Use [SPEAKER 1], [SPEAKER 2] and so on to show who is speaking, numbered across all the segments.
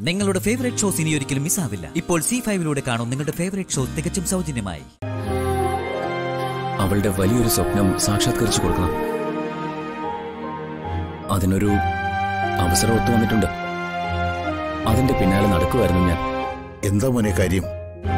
[SPEAKER 1] നിങ്ങളുടെ favourite shows ഇനി ഒരിക്കലും മിസ്സാവില്ല ഇപ്പോൾ സി ഫൈവിലൂടെ കാണും നിങ്ങളുടെ ഫേവറേറ്റ് ഷോ തികച്ചും സൗജന്യമായി
[SPEAKER 2] അവളുടെ വലിയൊരു സ്വപ്നം സാക്ഷാത്കരിച്ചു കൊടുക്കണം അതിനൊരു അവസരം ഒത്തു വന്നിട്ടുണ്ട് അതിന്റെ പിന്നാലെ നടക്കുമായിരുന്നു ഞാൻ
[SPEAKER 3] എന്താ മോനെ കാര്യം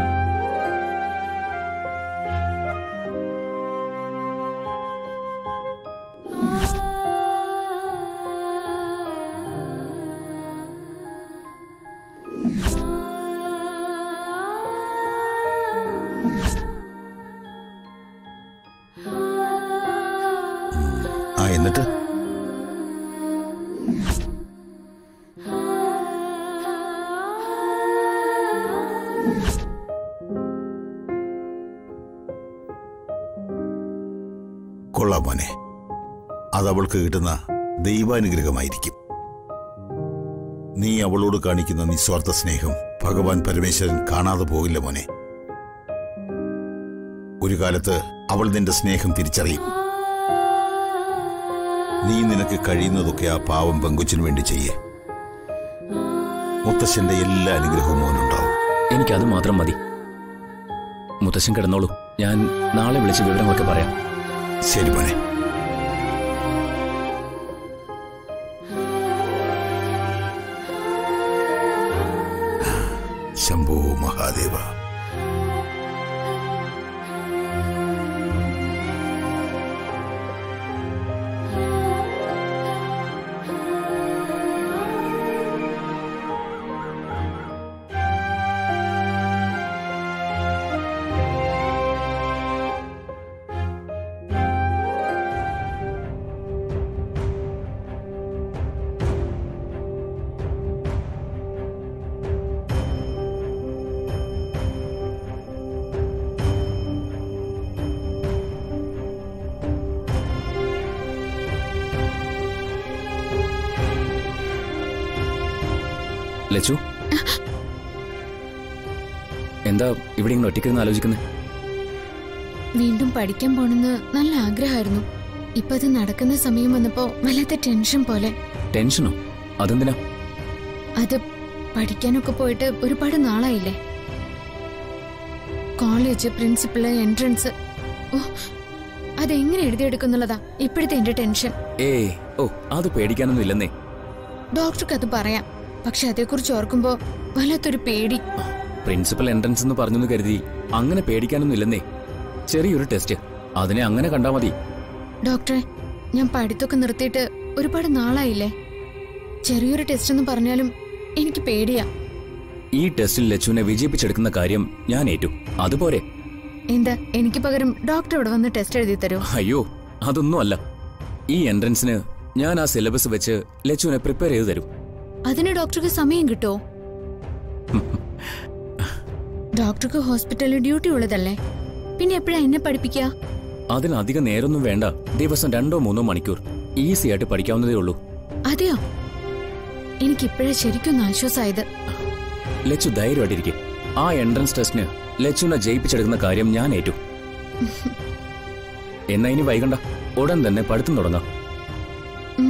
[SPEAKER 3] ആ എന്നിട്ട് കൊള്ളാം മോനെ അത് അവൾക്ക് കിട്ടുന്ന ദൈവാനുഗ്രഹമായിരിക്കും നീ അവളോട് കാണിക്കുന്ന നിസ്വാർത്ഥ സ്നേഹം ഭഗവാൻ പരമേശ്വരൻ കാണാതെ പോകില്ല മോനെ ഒരു കാലത്ത് അവൾ നിന്റെ സ്നേഹം തിരിച്ചറിയും നീ നിനക്ക് കഴിയുന്നതൊക്കെ ആ പാവം പെങ്കുച്ചിന് വേണ്ടി ചെയ്യേ മുത്തശ്ശന്റെ എല്ലാ അനുഗ്രഹവും മോനുണ്ടാവും
[SPEAKER 2] എനിക്കത് മാത്രം മതി മുത്തശ്ശൻ കിടന്നോളൂ ഞാൻ നാളെ വിളിച്ച് വിവരങ്ങളൊക്കെ പറയാം
[SPEAKER 3] ശരി മോനെ ശംഭോ മഹാദേവ
[SPEAKER 2] ലച്ചു എന്താ ഇവിടെ ഇങ്ങനെ ഒറ്റയ്ക്കിരുന്ന് ആലോചിക്കുന്നത്
[SPEAKER 4] വീണ്ടും പഠിക്കാൻ പോണെന്ന് നല്ല ആഗ്രഹമായിരുന്നു ഇപ്പൊ അത് നടക്കുന്ന സമയം വന്നപ്പോ വല്ലാത്ത ടെൻഷൻ പോലെ
[SPEAKER 2] ടെൻഷനോ അതെന്തിനാ
[SPEAKER 4] അത് പഠിക്കാനൊക്കെ പോയിട്ട് ഒരുപാട് നാളായില്ലേ കോളേജ് പ്രിൻസിപ്പള് എൻട്രൻസ് ഓ അതെങ്ങനെ എഴുതിയെടുക്കുന്നുള്ളതാ ഇപ്പോഴത്തെ എന്റെ ടെൻഷൻ
[SPEAKER 2] ഏയ് ഓ അത് പേടിക്കാനൊന്നും ഇല്ലെന്നേ
[SPEAKER 4] ഡോക്ടർക്ക് അത് പറയാം പക്ഷെ അതേക്കുറിച്ച് ഓർക്കുമ്പോ വല്ലാത്തൊരു പേടി
[SPEAKER 2] പ്രിൻസിപ്പൽ എൻട്രൻസ് എന്ന് പറഞ്ഞെന്ന് കരുതി അങ്ങനെ പേടിക്കാനൊന്നും ഇല്ലെന്നേ ചെറിയൊരു ടെസ്റ്റ് അതിനെ അങ്ങനെ കണ്ടാ മതി
[SPEAKER 4] ഡോക്ടറെ ഞാൻ പഠിത്തമൊക്കെ നിർത്തിയിട്ട് ഒരുപാട് നാളായില്ലേ ചെറിയൊരു ടെസ്റ്റ് എന്ന് പറഞ്ഞാലും എനിക്ക് പേടിയാ
[SPEAKER 2] ഈ ടെസ്റ്റിൽ ലച്ചുവിനെ വിജയിപ്പിച്ചെടുക്കുന്ന കാര്യം ഞാൻ ഏറ്റു അതുപോരെ
[SPEAKER 4] എന്താ എനിക്ക് പകരം ഡോക്ടർ ഇവിടെ വന്ന് ടെസ്റ്റ് എഴുതി തരൂ
[SPEAKER 2] അയ്യോ അതൊന്നും അല്ല ഈ എൻട്രൻസിന് ഞാൻ ആ സിലബസ് വെച്ച് ലച്ചുവിനെ പ്രിപ്പയർ ചെയ്തു തരും
[SPEAKER 4] അതിന് ഡോക്ടർക്ക് സമയം കിട്ടോ ഡോക്ടർക്ക് ഹോസ്പിറ്റലിൽ ഡ്യൂട്ടി ഉള്ളതല്ലേ പിന്നെ എപ്പോഴാ എന്നെ പഠിപ്പിക്കുക
[SPEAKER 2] അതിനധികം നേരൊന്നും വേണ്ട ദിവസം രണ്ടോ മൂന്നോ മണിക്കൂർ ഈസി ആയിട്ട് പഠിക്കാവുന്നതേ ഉള്ളൂ
[SPEAKER 4] അതെയോ എനിക്കിപ്പോഴേ ശരിക്കൊന്ന് ആശ്വാസമായത്
[SPEAKER 2] ലച്ചു ധൈര്യമായിട്ടിരിക്കെ ആ എൻട്രൻസ് ടെസ്റ്റിന് ലച്ചുവിനെ ജയിപ്പിച്ചെടുക്കുന്ന കാര്യം ഞാൻ ഏറ്റു എന്നാ ഇനി വൈകണ്ട ഉടൻ തന്നെ പഠിത്തം തുടങ്ങാം
[SPEAKER 4] ഉം.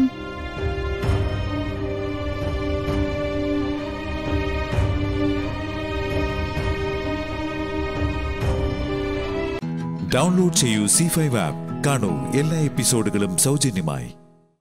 [SPEAKER 5] ഡൗൺലോഡ് ചെയ്യൂ സി ഫൈവ് ആപ്പ് കാണൂ എല്ലാ എപ്പിസോഡുകളും സൗജന്യമായി